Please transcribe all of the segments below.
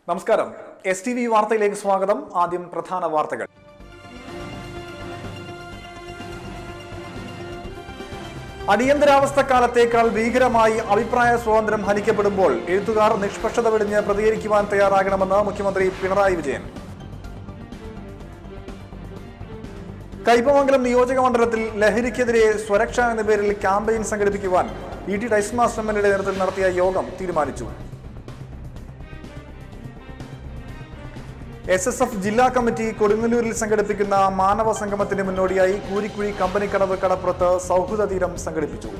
നമസ്കാരം S T V വാർത്തയിലേക്ക് സ്വാഗതം ആദ്യം പ്രധാന വാർത്തകൾ അടിയന്തരാവസ്ഥ കാലത്തേക്കാൾ ഭീകരമായി അഭിപ്രായ സ്വാതന്ത്ര്യം ഹനിക്കപ്പെടുമ്പോൾ എഴുത്തുകാർ നിഷ്പക്ഷത വെടിഞ്ഞ് പ്രതികരിക്കുവാൻ തയ്യാറാകണമെന്ന് മുഖ്യമന്ത്രി പിണറായി വിജയൻ കൈപ്പമംഗലം നിയോജക മണ്ഡലത്തിൽ ലഹരിക്കെതിരെ സ്വരക്ഷ എന്ന പേരിൽ ക്യാമ്പയിൻ സംഘടിപ്പിക്കുവാൻ E T Tyson master M L എയുടെ നേതൃത്വത്തിൽ നടത്തിയ യോഗം തീരുമാനിച്ചു എസ് എസ് എഫ് ജില്ലാ കമ്മിറ്റി കൊടുങ്ങല്ലൂരിൽ സംഘടിപ്പിക്കുന്ന മാനവ സംഗമത്തിന് മുന്നോടിയായി കൂരിക്കുഴി കമ്പനിക്കടവ് കടപ്പുറത്ത് സൗഹൃദ തീരം സംഘടിപ്പിച്ചു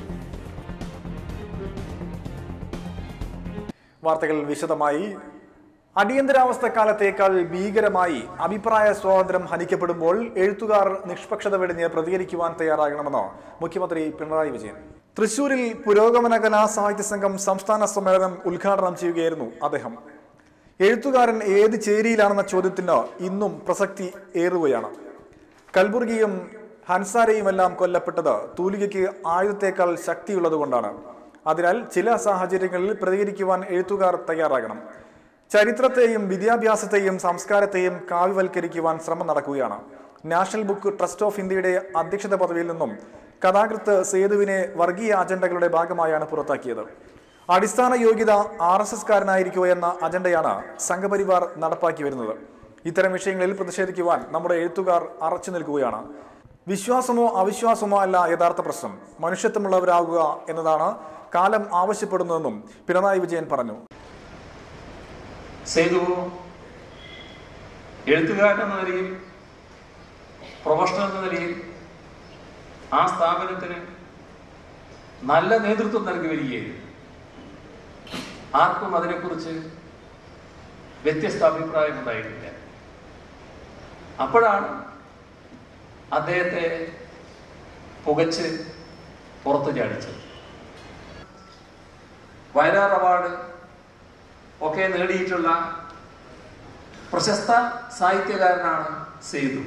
വാർത്തകൾ വിശദമായി അടിയന്തരാവസ്ഥ കാലത്തേക്കാൾ ഭീകരമായി അഭിപ്രായ സ്വാതന്ത്ര്യം ഹനിക്കപ്പെടുമ്പോൾ എഴുത്തുകാർ നിഷ്പക്ഷത വെടിഞ്ഞ് പ്രതികരിക്കുവാൻ തയ്യാറാകണമെന്ന് മുഖ്യമന്ത്രി പിണറായി വിജയൻ തൃശൂരിൽ പുരോഗമന കലാ സാഹിത്യ സംഘം സംസ്ഥാന സമ്മേളനം ഉദ്ഘാടനം ചെയ്യുകയായിരുന്നു അദ്ദേഹം എഴുത്തുകാരൻ ഏത് ചേരിയിലാണെന്ന ചോദ്യത്തിന് ഇന്നും പ്രസക്തി ഏറുകയാണ് കൽബുർഗിയും ഹൻസാരയുമെല്ലാം കൊല്ലപ്പെട്ടത് തൂലികയ്ക്ക് ആയുധത്തേക്കാൾ ശക്തിയുള്ളതുകൊണ്ടാണ് അതിനാൽ ചില സാഹചര്യങ്ങളിൽ പ്രതികരിക്കുവാൻ എഴുത്തുകാർ തയ്യാറാകണം ചരിത്രത്തെയും വിദ്യാഭ്യാസത്തെയും സംസ്കാരത്തെയും കാവ്യവൽക്കരിക്കുവാൻ ശ്രമം നടക്കുകയാണ് നാഷണൽ ബുക്ക് ട്രസ്റ്റ് ഓഫ് ഇന്ത്യയുടെ അധ്യക്ഷത പദവിയിൽ നിന്നും കഥാകൃത്ത് സേതുവിനെ വർഗീയ അജണ്ടകളുടെ ഭാഗമായാണ് പുറത്താക്കിയത് അടിസ്ഥാന യോഗ്യത ആർ എസ് എസ് കാരനായിരിക്കോ എന്ന അജണ്ടയാണ് സംഘപരിവാർ നടപ്പാക്കി വരുന്നത് ഇത്തരം വിഷയങ്ങളിൽ പ്രതിഷേധിക്കുവാൻ നമ്മുടെ എഴുത്തുകാർ അറച്ചു നിൽക്കുകയാണ് വിശ്വാസമോ അവിശ്വാസമോ അല്ല യഥാർത്ഥ പ്രശ്നം മനുഷ്യത്വമുള്ളവരാകുക എന്നതാണ് കാലം ആവശ്യപ്പെടുന്നതെന്നും പിണറായി വിജയൻ പറഞ്ഞു സേതു എഴുത്തുകാരൻ എന്ന നിലയിൽ പ്രൊഫഷണൽ എന്ന നിലയിൽ ആ സ്ഥാപനത്തിന് നല്ല നേതൃത്വം നൽകി വരികയായിരുന്നു ആർക്കും അതിനെക്കുറിച്ച് വ്യത്യസ്ത അഭിപ്രായം ഉണ്ടായിട്ടില്ല അപ്പോഴാണ് അദ്ദേഹത്തെ പുകച്ച് പുറത്തു ചാടിച്ചത് വയലാർ അവാർഡ് ഒക്കെ നേടിയിട്ടുള്ള പ്രശസ്ത സാഹിത്യകാരനാണ് സേതു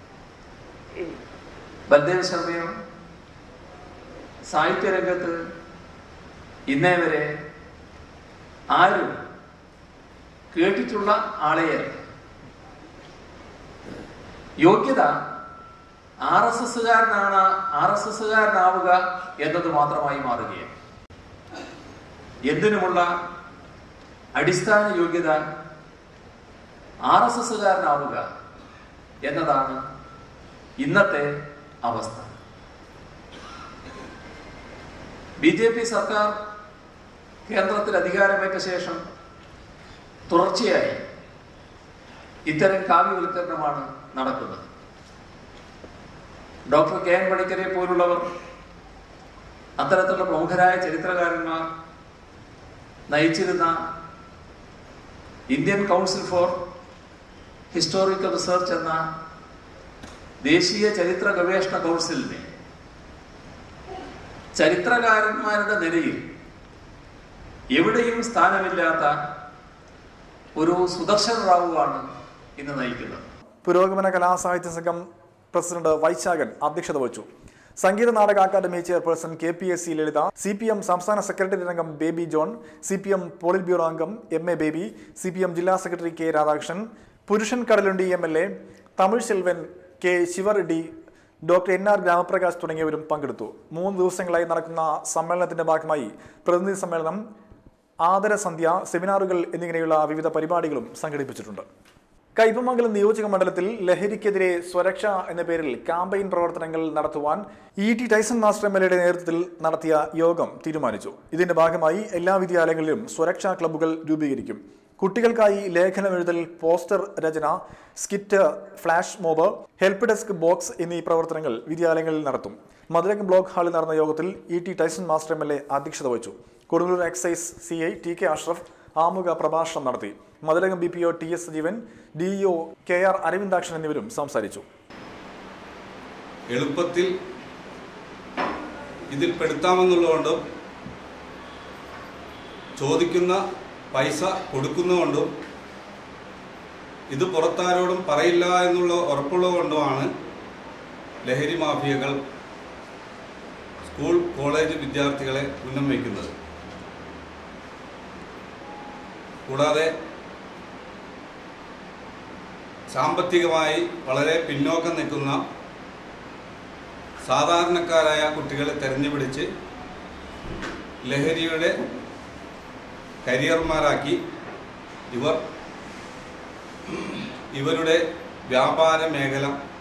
ബൽദേവ് ശർമ്മയും സാഹിത്യരംഗത്ത് ഇന്നേ വരെ ആരും കേട്ടിട്ടുള്ള ആളെയല്ല യോഗ്യത ആർ എസ് എസ്സുകാരനാണ് ആർ എസ് എസ്സുകാരനാവുക എന്നത് മാത്രമായി മാറുകയാണ് എന്തിനുമുള്ള അടിസ്ഥാന യോഗ്യത ആർ എസ് എസ്സുകാരനാവുക എന്നതാണ് ഇന്നത്തെ അവസ്ഥ ബി ജെ പി സർക്കാർ കേന്ദ്രത്തിൽ അധികാരമേറ്റ ശേഷം തുടർച്ചയായി ഇത്തരം കാവ്യവൽക്കരണമാണ് നടക്കുന്നത് ഡോക്ടർ കെ എൻ പണിക്കരെ പോലുള്ളവർ അത്തരത്തിലുള്ള പ്രമുഖരായ ചരിത്രകാരന്മാർ നയിച്ചിരുന്ന Indian council for historical research എന്ന ദേശീയ ചരിത്ര ഗവേഷണ കൗൺസിലിനെ ചരിത്രകാരന്മാരുടെ നിലയിൽ എവിടെയും സ്ഥാനമില്ലാത്ത ഒരു സുദർശൻ റാവുവാണ് ഇന്ന് നയിക്കുന്നത് പുരോഗമന കലാസാഹിത്യ സംഘം പ്രസിഡന്റ് വൈശാഖൻ അധ്യക്ഷത വഹിച്ചു സംഗീത നാടക academy chairperson K P S C Lalitha C P M സംസ്ഥാന സെക്രട്ടറി അംഗം Baby John C P M politburo അംഗം M A Baby C P M ജില്ലാ secretary K Radhakrishnan Purushan Kadalundi M L A Tamil Selvan K Sivareddy doctor N R Gramaprakash തുടങ്ങിയവരും പങ്കെടുത്തു മൂന്ന് ദിവസങ്ങളായി നടക്കുന്ന സമ്മേളനത്തിന്റെ ഭാഗമായി പ്രതിനിധി സമ്മേളനം ആദരസന്ധ്യ സെമിനാറുകൾ എന്നിങ്ങനെയുള്ള വിവിധ പരിപാടികളും സംഘടിപ്പിച്ചിട്ടുണ്ട് കൈപ്പമംഗലം നിയോജക മണ്ഡലത്തിൽ ലഹരിക്കെതിരെ സ്വരക്ഷ എന്ന പേരിൽ ക്യാമ്പയിൻ പ്രവർത്തനങ്ങൾ നടത്തുവാൻ E T Tyson master M L എയുടെ നേതൃത്വത്തിൽ നടത്തിയ യോഗം തീരുമാനിച്ചു ഇതിന്റെ ഭാഗമായി എല്ലാ വിദ്യാലയങ്ങളിലും സ്വരക്ഷാ ക്ലബ്ബുകൾ രൂപീകരിക്കും കുട്ടികൾക്കായി ലേഖനം എഴുതൽ പോസ്റ്റർ രചന skit flash mob help desk box എന്നീ പ്രവർത്തനങ്ങൾ വിദ്യാലയങ്ങളിൽ നടത്തും മധുരകം ബ്ലോക്ക് ഹാളിൽ നടന്ന യോഗത്തിൽ E T Tyson master M L A അധ്യക്ഷത വഹിച്ചു Kodungallur excise C I T K Ashraf ആമുഖ പ്രഭാഷണം നടത്തി Madhurakam B P O T S Jeevan D E O K R Aravindakshan എന്നിവരും സംസാരിച്ചു എളുപ്പത്തിൽ ഇതിൽ പെടുത്താമെന്നുള്ളതുകൊണ്ടും ചോദിക്കുന്ന പൈസ കൊടുക്കുന്നതുകൊണ്ടും ഇത് പുറത്താരോടും പറയില്ല എന്നുള്ള ഉറപ്പുള്ളതുകൊണ്ടുമാണ് ലഹരി മാഫിയകൾ സ്കൂൾ കോളേജ് വിദ്യാർത്ഥികളെ ഉന്നം വയ്ക്കുന്നത് കൂടാതെ സാമ്പത്തികമായി വളരെ പിന്നോക്കം നിൽക്കുന്ന സാധാരണക്കാരായ കുട്ടികളെ തെരഞ്ഞുപിടിച്ച് ലഹരിയുടെ കരിയർമാരാക്കി ഇവർ ഇവരുടെ വ്യാപാര മേഖല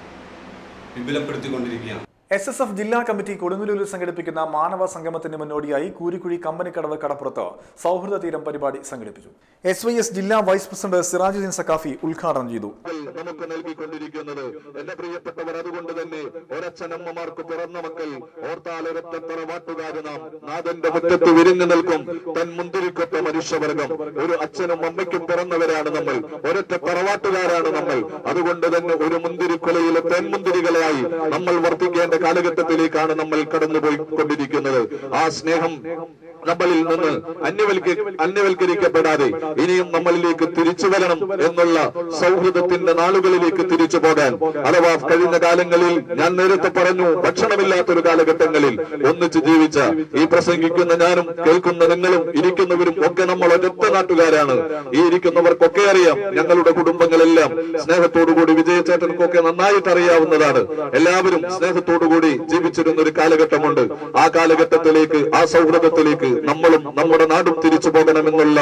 വിപുലപ്പെടുത്തിക്കൊണ്ടിരിക്കുകയാണ് എസ് എസ് എഫ് ജില്ലാ കമ്മിറ്റി കൊടുങ്ങല്ലൂരിൽ സംഘടിപ്പിക്കുന്ന മാനവ സംഗമത്തിന് മുന്നോടിയായി കൂരിക്കുഴി കമ്പനിക്കടവ് കടപ്പുറത്ത് സൗഹൃദ തീരം പരിപാടി സംഘടിപ്പിച്ചു എസ് വൈ എസ് ജില്ലാ വൈസ് പ്രസിഡന്റ് സിറാജുദ്ദീൻ സക്കാഫി ഉദ്ഘാടനം ചെയ്തു നമുക്ക് നൽകിക്കൊണ്ടിരിക്കുന്നത് എന്റെ പ്രിയപ്പെട്ടവർ അതുകൊണ്ട് തന്നെ ഒരച്ഛനമ്മമാർക്ക് പിറന്ന മക്കൾ ഓർത്താൽ ഒരൊറ്റ തറവാട്ടുകാര് നാം നാഥന്റെ മുറ്റത്ത് വിരിഞ്ഞു നിൽക്കും തൻ മുന്തിരിക്കൊത്ത മനുഷ്യവർഗം ഒരു അച്ഛനും അമ്മയ്ക്കും പിറന്നവരാണ് നമ്മൾ ഒരൊറ്റ തറവാട്ടുകാരാണ് നമ്മൾ അതുകൊണ്ട് തന്നെ ഒരു മുന്തിരിക്കൊലയിലെ തെൻമുന്തിരികളായി നമ്മൾ വർദ്ധിക്കേണ്ട കാലഘട്ടത്തിലേക്കാണ് നമ്മൾ കടന്നുപോയി കൊണ്ടിരിക്കുന്നത് ആ സ്നേഹം നമ്മളിൽ നിന്ന് അന്യവൽക്ക അന്യവൽക്കരിക്കപ്പെടാതെ ഇനിയും നമ്മളിലേക്ക് തിരിച്ചു വരണം എന്നുള്ള സൗഹൃദത്തിന്റെ നാളുകളിലേക്ക് തിരിച്ചു പോകാൻ അഥവാ കഴിഞ്ഞ കാലങ്ങളിൽ ഞാൻ നേരത്തെ പറഞ്ഞു ഭക്ഷണമില്ലാത്തൊരു കാലഘട്ടങ്ങളിൽ ഒന്നിച്ച് ജീവിച്ച ഈ പ്രസംഗിക്കുന്ന ഞാനും കേൾക്കുന്ന നിങ്ങളും ഇരിക്കുന്നവരും ഒക്കെ നമ്മൾ ഒരൊറ്റ നാട്ടുകാരാണ് ഈ ഇരിക്കുന്നവർക്കൊക്കെ അറിയാം ഞങ്ങളുടെ കുടുംബങ്ങളെല്ലാം സ്നേഹത്തോടുകൂടി വിജയചേട്ടനക്കൊക്കെ നന്നായിട്ട് അറിയാവുന്നതാണ് എല്ലാവരും സ്നേഹത്തോടുകൂടി ജീവിച്ചിരുന്ന ഒരു കാലഘട്ടമുണ്ട് ആ കാലഘട്ടത്തിലേക്ക് ആ സൗഹൃദത്തിലേക്ക് നമ്മളും നമ്മുടെ നാടും തിരിച്ചു പോകണമെന്നുള്ള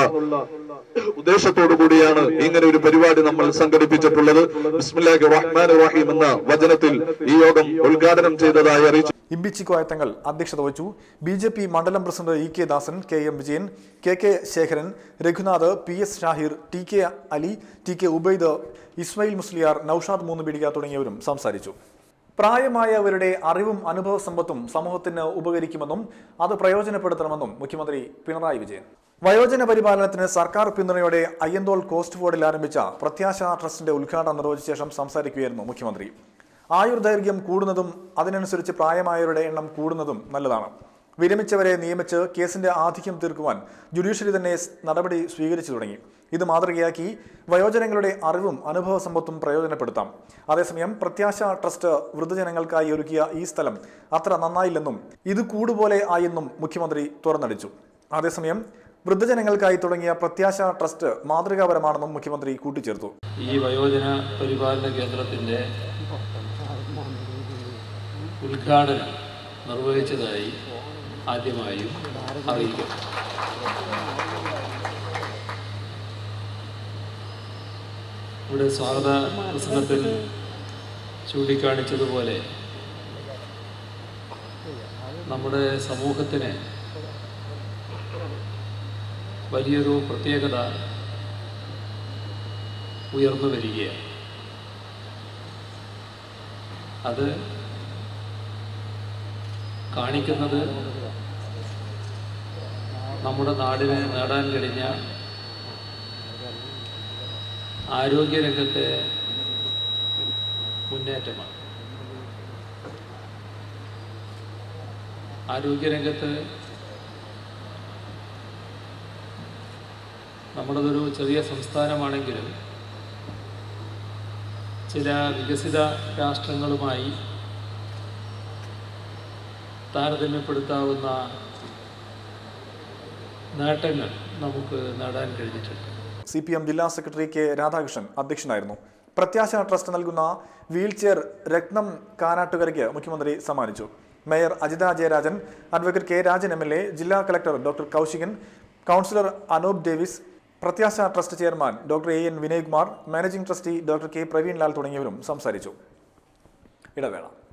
ഉദ്ദേശത്തോടു കൂടിയാണ് ഇങ്ങനെ ഒരു പരിപാടി നമ്മൾ സംഘടിപ്പിച്ചിട്ടുള്ളത് ബിസ്മില്ലാഹി റഹ്മാൻ റഹീം എന്ന വചനത്തിൽ ഈ യോഗം ഉദ്ഘാടനം ചെയ്തതായി അറിയിച്ചു ഇമ്പിച്ചിക്കോയത്തങ്ങൾ അധ്യക്ഷത വഹിച്ചു ബി ജെ പി മണ്ഡലം president E K Dasan K M Vijayan K K Sekharan Raghunath P S Shahir T K Ali T K Ubaid Ismail Musliyar Noushad മൂന്ന് ബിഡിക തുടങ്ങിയവരും സംസാരിച്ചു പ്രായമായവരുടെ അറിവും അനുഭവ സമ്പത്തും സമൂഹത്തിന് ഉപകരിക്കുമെന്നും അത് പ്രയോജനപ്പെടുത്തണമെന്നും മുഖ്യമന്ത്രി പിണറായി വിജയൻ വയോജന പരിപാലനത്തിന് സർക്കാർ പിന്തുണയോടെ അയ്യന്തോൾ കോസ്റ്റ് ബോർഡിൽ ആരംഭിച്ച പ്രത്യാശ ട്രസ്റ്റിന്റെ ഉദ്ഘാടനം നിർവഹിച്ച ശേഷം സംസാരിക്കുകയായിരുന്നു മുഖ്യമന്ത്രി ആയുർദൈർഘ്യം കൂടുന്നതും അതിനനുസരിച്ച് പ്രായമായവരുടെ എണ്ണം കൂടുന്നതും നല്ലതാണ് വിരമിച്ചവരെ നിയമിച്ച് കേസിന്റെ ആധിക്യം തീർക്കുവാൻ ജുഡീഷ്യറി തന്നെ സ് നടപടി സ്വീകരിച്ചു തുടങ്ങി ഇത് മാതൃകയാക്കി വയോജനങ്ങളുടെ അറിവും അനുഭവ സമ്പത്തും പ്രയോജനപ്പെടുത്താം അതേസമയം പ്രത്യാശ ട്രസ്റ്റ് വൃദ്ധജനങ്ങൾക്കായി ഒരുക്കിയ ഈ സ്ഥലം അത്ര നന്നായില്ലെന്നും ഇത് കൂടുപോലെ ആയെന്നും മുഖ്യമന്ത്രി തുറന്നടിച്ചു അതേസമയം വൃദ്ധജനങ്ങൾക്കായി തുടങ്ങിയ പ്രത്യാശ ട്രസ്റ്റ് മാതൃകാപരമാണെന്നും മുഖ്യമന്ത്രി കൂട്ടിച്ചേർത്തു ഈ വയോജന പരിപാലന കേന്ദ്രത്തിൻ്റെ ഉദ്ഘാടനം നിർവഹിച്ചതായി ആദ്യമായും അറിയിക്കും ഇവിടെ സ്വാഗത പ്രസംഗത്തിൽ ചൂണ്ടിക്കാണിച്ചതുപോലെ നമ്മുടെ സമൂഹത്തിന് വലിയൊരു പ്രത്യേകത ഉയർന്നു വരികയാണ് അത് കാണിക്കുന്നത് നമ്മുടെ നാടിന് നേടാൻ കഴിഞ്ഞ ആരോഗ്യരംഗത്തെ മുന്നേറ്റമാണ് ആരോഗ്യരംഗത്ത് നമ്മുടേതൊരു ചെറിയ സംസ്ഥാനമാണെങ്കിലും ചില വികസിത രാഷ്ട്രങ്ങളുമായി താരതമ്യപ്പെടുത്താവുന്ന നേട്ടങ്ങൾ നമുക്ക് നേടാൻ കഴിഞ്ഞിട്ടുണ്ട് സി പി എം ജില്ലാ സെക്രട്ടറി കെ രാധാകൃഷ്ണൻ അധ്യക്ഷനായിരുന്നു പ്രത്യാശ ട്രസ്റ്റ് നൽകുന്ന വീൽ ചെയർ രത്നം കാനാട്ടുകരയ്ക്ക് മുഖ്യമന്ത്രി സമ്മാനിച്ചു mayor Ajitha Jayarajan advocate K Rajan M L A ജില്ലാ collector doctor Kousikan councillor Anoop Davis Prathyasha trust chairman doctor A N Vinaykumar managing trustee doctor K Praveen Lal തുടങ്ങിയവരും സംസാരിച്ചു ഇടവേള